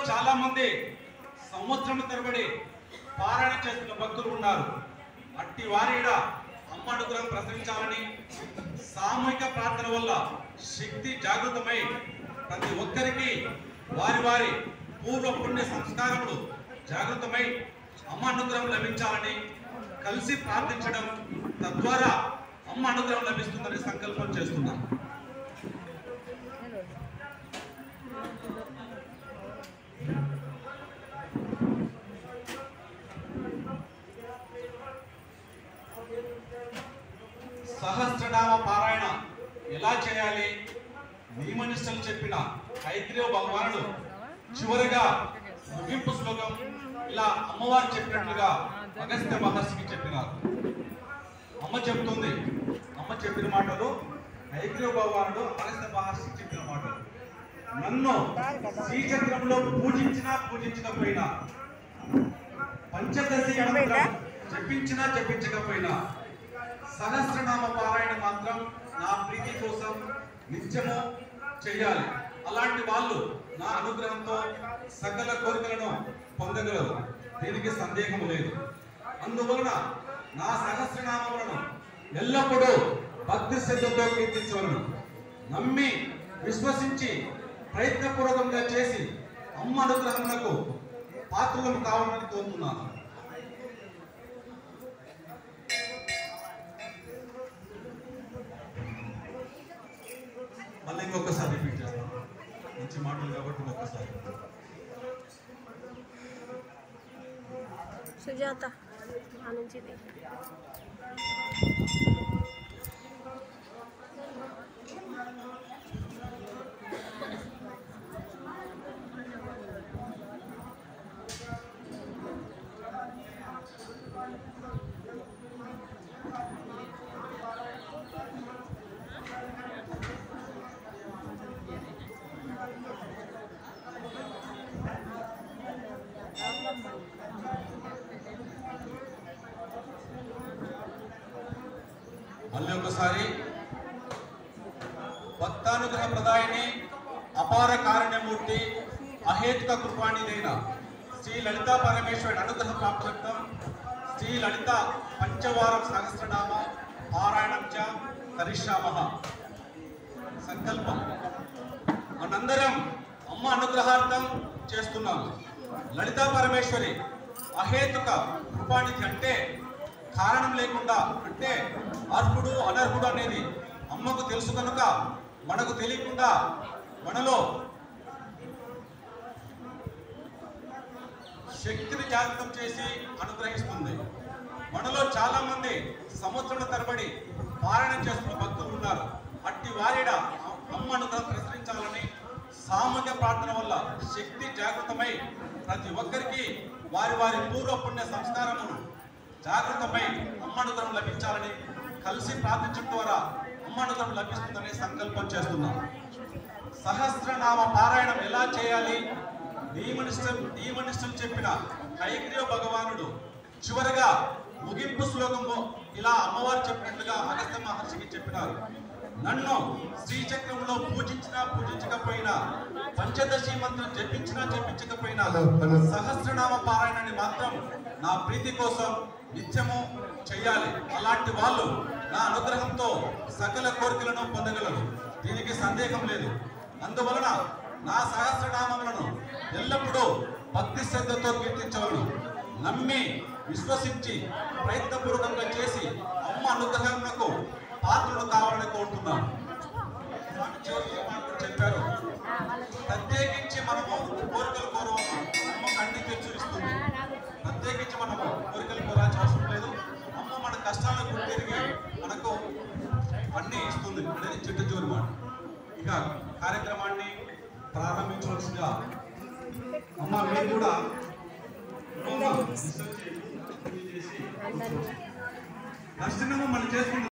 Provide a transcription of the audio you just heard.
చాలా మంది సంవత్సరం తరబడి పారాయణ చేస్తున్న భక్తులు ఉన్నారు అట్టి వారిడ అమ్మ అనుగ్రహం ప్రసరించాలని సామూహిక ప్రార్థన వల్ల శక్తి జాగృతమై ప్రతి ఒక్కరికి వారి వారి పూర్వ పుణ్య సంస్కారములు జాగృతమై అమ్మ అనుగ్రహం లభించాలని కలిసి ప్రార్థించడం తద్వారా అమ్మ అనుగ్రహం లభిస్తుందని సంకల్పం చేస్తున్నాం సహస్రనామ పారాయణ ఎలా చేయాలి నియమనిష్టలు చెప్పిన హైగ్రీవ భగవానుడు చివరిగా ముగింపు శ్లోకం ఇలా అమ్మవారు చెప్పినట్లుగా అగస్త్య మహర్షికి చెప్పినారు అమ్మ చెప్తుంది అమ్మ చెప్పిన మాటలు హైగ్రీవ భగవానుడు అగస్త్య మహర్షికి చెప్పిన మాటలు నన్ను శ్రీచక్రంలో పూజించినా పూజించకపోయినా పంచదశి అనంతరం చెప్పించినా చెప్పించకపోయినా సహస్రనామ పారాయణ మాత్రం నా ప్రీతి కోసం నిత్యము చేయాలి అలాంటి వాళ్ళు నా అనుగ్రహంతో సకల కోరికలను పొందగలరు దీనికి సందేహం లేదు అందువలన నా సహస్రనామములను ఎల్లప్పుడూ భక్తి శ్రద్ధతో కీర్తించవలను నమ్మి విశ్వసించి ప్రయత్నపూర్వకంగా చేసి అమ్మ అనుగ్రహములకు పాత్రలను కావాలని కోరుతున్నాను మళ్ళీ ఇంకొకసారి రిపీట్ చేస్తాను మంచి మాటలు కాబట్టి ఇంకొకసారి సుజాత ఆ నుంచి ఇది. మళ్ళీ ఒకసారి భక్తానుగ్రహ ప్రదాయిని అపార కారుణ్యమూర్తి అహేతుక కృపాణిదైన శ్రీ లలితా పరమేశ్వరుడి అనుగ్రహ ప్రాప్త్యర్థం శ్రీ లలిత పంచవారం సహస్రనామ పారాయణం చ కరిష్యామః సంకల్పం మనందరం అమ్మ అనుగ్రహార్థం చేస్తున్నాము లలితా పరమేశ్వరి అహేతుక కృపానిధి అంటే కారణం లేకుండా అంటే అర్హుడు అనర్హుడు అనేది అమ్మకు తెలుసు కనుక మనకు తెలియకుండా మనలో శక్తిని జాగృతం చేసి అనుగ్రహిస్తుంది మనలో చాలా మంది సంవత్సరాల తరబడి పారాయణం చేస్తున్న భక్తులు ఉన్నారు అట్టి వారిడ అమ్మ అనుగ్రహం ప్రసరించాలని సామూహిక ప్రార్థన వల్ల శక్తి జాగృతమై ప్రతి ఒక్కరికి వారి వారి పూర్వ పుణ్య సంస్కారమును జాగృతమై అమ్మ అనుగ్రహం లభించాలని కలిసి ప్రార్థించడం ద్వారా అమ్మ అనుగ్రహం లభిస్తుందని సంకల్పం చేస్తున్నాం సహస్రనామ పారాయణం ఎలా చేయాలి నియమనిష్టం నియమనిష్టం చెప్పిన కైగ్రీవ భగవానుడు చివరగా ముగింపు శ్లోకము ఇలా అమ్మవారు చెప్పినట్లుగా అగస్త్య మహర్షికి చెప్పినారు నన్ను శ్రీచక్రంలో పూజించినా పూజించకపోయినా పంచదశి మంత్రం జపించినా జపించకపోయినా సహస్రనామ పారాయణాన్ని మాత్రం నా ప్రీతి కోసం నిత్యము చెయ్యాలి అలాంటి వాళ్ళు నా అనుగ్రహంతో సకల కోరికలను పొందగలరు దీనికి సందేహం లేదు అందువలన నా సహస్రనామములను ఎల్లప్పుడూ భక్తి శ్రద్ధతో కీర్తించవలను నమ్మి విశ్వసించి ప్రయత్నపూర్వకంగా చేసి అమ్మ అనుగ్రహమునకు పాత్రలు కావాలని కోరుతున్నాను స్వామి చివరికి మాకు చెప్పారు ప్రత్యేకించి మనము కోరికలు కోరు అమ్మ కంటి తెచ్చురిస్తుంది ప్రత్యేకించి మనము కోరికలు కోరాల్సిన అవసరం లేదు అమ్మ మన కష్టాలను గుర్తిరిగి మనకు అన్ని ఇస్తుంది అనేది చిట్ట చివరి మాట ఇక కార్యక్రమాన్ని ప్రారంభించవలసిందిగా అమ్మ మీరు కూడా అమ్మ, రీసెర్చ్ చేసి, చేసి దర్శనము మనం చేసుకుంటాం